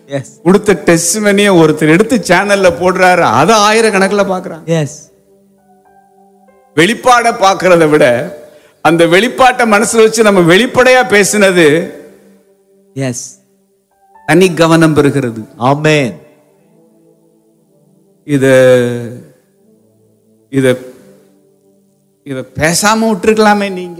S கொடுத்த test மணியை ஒருத்தர் எடுத்து சேனல்ல போடுறாரு அதை ஆயிரக்கணக்கில் பார்க்கறாங்க எஸ் வெளிப்பாடை பார்க்கறத விட அந்த வெளிப்பாட்டை மனசுல வச்சு நம்ம வெளிப்படையா பேசினது எஸ் தனி கவனம் பெறுகிறது ஆமென் இத இத இத பேசாம விட்டுருக்கலாமே நீங்க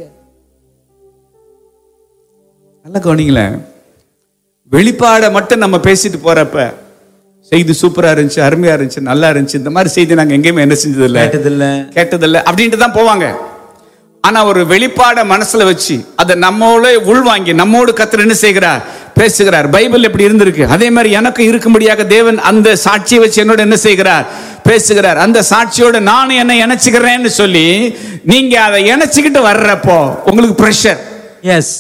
நல்ல கவனிங்களேன் வெளிப்பாடை மட்டும் நம்ம பேசிட்டு போறப்ப செய்தி சூப்பரா இருந்துச்சு அருமையா இருந்துச்சு நல்லா இருந்துச்சு இந்த மாதிரி செய்தி நாங்க எங்கேயுமே என்ன செஞ்சது இல்ல கேட்டதில்ல கேட்டதில்ல அப்படின்ட்டு தான் போவாங்க ஆனா ஒரு வெளிப்பாட மனசுல வச்சு அதை நம்மோட உள்வாங்கி நம்மோடு கத்தர் என்ன செய்கிறார் பேசுகிறார் பைபிள் எப்படி இருந்திருக்கு அதே மாதிரி எனக்கு இருக்கும்படியாக தேவன் அந்த சாட்சியை வச்சு என்னோட என்ன செய்கிறார் பேசுகிறார் அந்த சாட்சியோட நானும் என்ன இணைச்சுக்கிறேன்னு சொல்லி நீங்க அதை இணைச்சுக்கிட்டு வர்றப்போ உங்களுக்கு ப்ரெஷர் எஸ்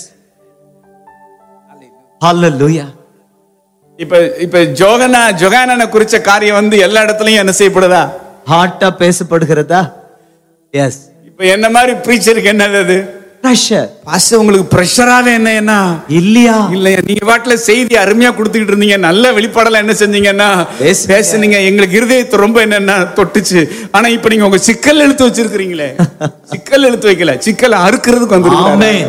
ஹalleluya இப்ப இப்ப ஜோகனா ஜொகானனை குறிச்ச காரியம் வந்து எல்லா இடத்துலயும் என்ன செய்யப்படுதா ஹார்ட்டா பேசப்படுகிறதா எஸ் இப்ப என்ன மாதிரி ப்ரீச்சருக்கு என்னது அது பிரஷர் பாச உங்களுக்கு ப்ரெஷரால என்ன என்ன இல்லையா இல்லையா நீங்க பாட்டுல செய்தி அருமையா கொடுத்துக்கிட்டு இருந்தீங்க நல்ல வெளிப்பாடெல்லாம் என்ன செஞ்சீங்கன்னா பேசுனீங்க. பேசுனீங்க எங்களுக்கு இருதயத்தை ரொம்ப என்னன்னா தொட்டுச்சு ஆனா இப்ப நீங்க உங்க சிக்கல் எழுத்து வச்சிருக்கிறீங்களே சிக்கல் எழுத்து வைக்கல சிக்கல் அறுக்கிறதுக்கு வந்துருக்கீங்க amen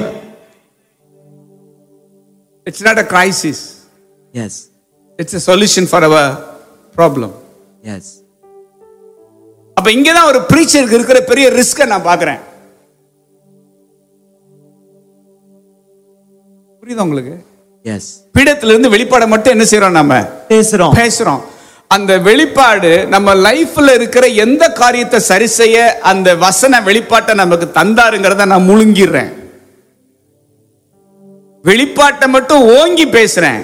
it's not a crisis yes it's a solution for our problem yes அப்ப இங்கதான் ஒரு ப்ரீச்சருக்கு இருக்கிற பெரிய ரிஸ்க நான் பாக்குறேன் புரியுதா உங்களுக்கு எஸ் பீடத்துல இருந்து வெளிப்பாடை மட்டும் என்ன செய்யறோம் நாம பேசுறோம் பேசுறோம் அந்த வெளிப்பாடு நம்ம லைஃப்ல இருக்கிற எந்த காரியத்தை சரி செய்ய அந்த வசன வெளிப்பாட்டை நமக்கு தந்தாருங்கிறத நான் முழுங்கிடுறேன் வெளிப்பாட்டை மட்டும் ஓங்கி பேசுறேன்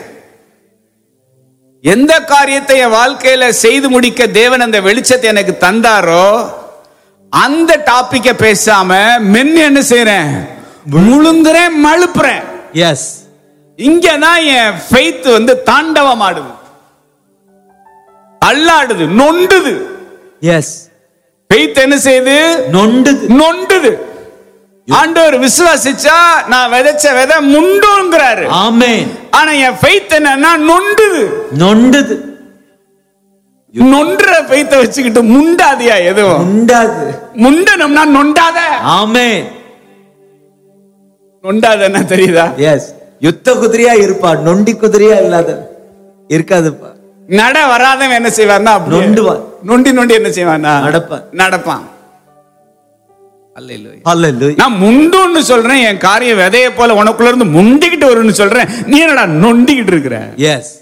எந்த காரியத்தை என் வாழ்க்கையில செய்து முடிக்க தேவன் அந்த வெளிச்சத்தை எனக்கு தந்தாரோ அந்த டாபிக்க பேசாம மென்னு என்ன செய்யறேன் முழுங்குறேன் மழுப்புறேன் எஸ் இங்கதான் என் ஃபெய்த் வந்து தாண்டவம் ஆடுது அல்லாடுது நொண்டுது எஸ் ஃபெய்த் என்ன செய்யுது நொண்டுது நொண்டுது ஆண்டவர் விசுவாசிச்சா நான் விதைச்ச விதை முண்டுங்கிறாரு ஆமென் ஆனா என் ஃபெய்த் என்னன்னா நொண்டுது நொண்டுது நொன்ற ஃபெய்த்தை வச்சுக்கிட்டு முண்டாதியா எதுவும் உண்டாது முண்டனம்னா நொண்டாத ஆமென் நொண்டாத என்ன தெரியுதா எஸ் யுத்த குதிரையா இருப்பா நொண்டி குதிரையா இல்லாத இருக்காதுப்பா நட வராதவன் என்ன செய்வான்னா அப்படியே நொண்டுவான். நொண்டி நொண்டி என்ன செய்வானா நடப்பான். நடப்பான் அல்லேலூயா ஹalleluya நான் முண்டுன்னு சொல்றேன் என் காரியம் விதைய போல உனக்குள்ள இருந்து முண்டிக்கிட்டு வரும்னு சொல்றேன் நீ என்னடா நொண்டிக்கிட்டு இருக்கிற எஸ்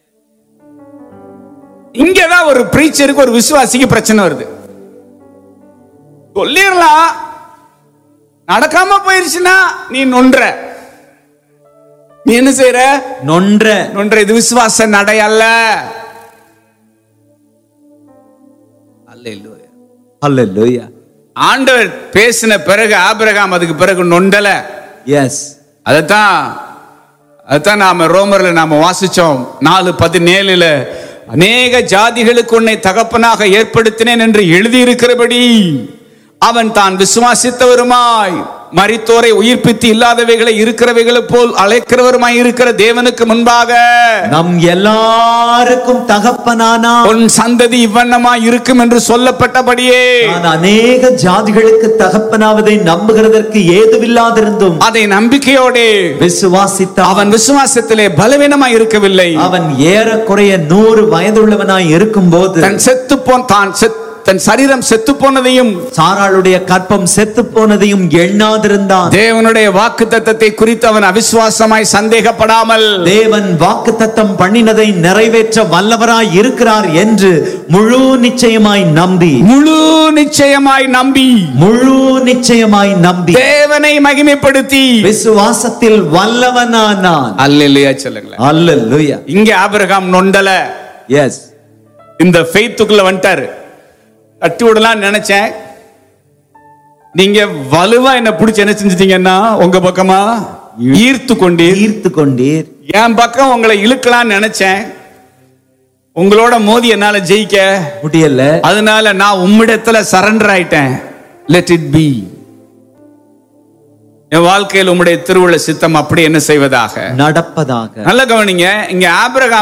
இங்கதான் ஒரு பிரீச்சருக்கு ஒரு விசுவாசிக்கு பிரச்சனை வருது சொல்லிடலாம் நடக்காம போயிருச்சுன்னா நீ நொன்ற நீ என்ன செய்யற நொன்ற நொன்ற இது விசுவாச நடை அல்ல அல்லேலூயா ஹalleluya ஆண்டவர் பேசின பிறகு ஆபிரகாம் அதுக்கு பிறகு நொண்டல எஸ் அதைத்தான் அதைத்தான் நாம ரோமர்ல நாம வாசிச்சோம் நாலு பதினேழுல அநேக ஜாதிகளுக்கு உன்னை தகப்பனாக ஏற்படுத்தினேன் என்று எழுதியிருக்கிறபடி அவன் தான் விசுவாசித்தவருமாய் மரித்தோரை உயிர்ப்பித்து இல்லாதவைகளை இருக்கிறவைகளை போல் அழைக்கிறவருமாய் இருக்கிற தேவனுக்கு முன்பாக நம் எல்லாருக்கும் தகப்பனானா உன் சந்ததி இவ்வண்ணமாய் இருக்கும் என்று சொல்லப்பட்டபடியே நான் அநேக ஜாதிகளுக்கு தகப்பனாவதை நம்புகிறதற்கு ஏதுவில்லாதிருந்தும் அதை நம்பிக்கையோடே விசுவாசித்த அவன் விசுவாசத்திலே பலவீனமாய் இருக்கவில்லை அவன் ஏறக்குறைய நூறு வயதுள்ளவனாய் இருக்கும்போது தன் செத்து போன் தான் செத்- தன் சரீரம் செத்து போனதையும் சாராளுடைய கற்பம் செத்து போனதையும் எண்ணாதிருந்தான் தேவனுடைய வாக்கு தத்தத்தை குறித்து அவன் அவிசுவாசமாய் சந்தேகப்படாமல் தேவன் வாக்குத்தத்தம் பண்ணினதை நிறைவேற்ற வல்லவராய் இருக்கிறார் என்று முழு நிச்சயமாய் நம்பி முழு நிச்சயமாய் நம்பி முழு நிச்சயமாய் நம்பி தேவனை மகிமைப்படுத்தி விசுவாசத்தில் வல்லவனானான் அல்லையா சொல்லுங்களேன் அல்லேலூயா இங்க ஆபிரகாம் நொண்டல எஸ் இந்த ஃபெய்த்துக்குள்ள வந்துட்டாரு தட்டி விடலாம் நினைச்சேன் நீங்க வலுவா என்ன பிடிச்சி என்ன செஞ்சிட்டீங்கன்னா உங்க பக்கமா ஈர்த்து கொண்டீர் ஈர்த்து கொண்டீர் என் பக்கம் உங்களை இழுக்கலாம்னு நினைச்சேன் உங்களோட மோதி என்னால ஜெயிக்க முடியல அதனால நான் உம்மிடத்துல சரண்டர் ஆயிட்டேன் லெட் இட் பி என் வாழ்க்கையில் உம்முடைய திருவுள்ள சித்தம் அப்படி என்ன செய்வதாக நடப்பதாக நல்ல கவனிங்க இங்க ஆபிரகாம்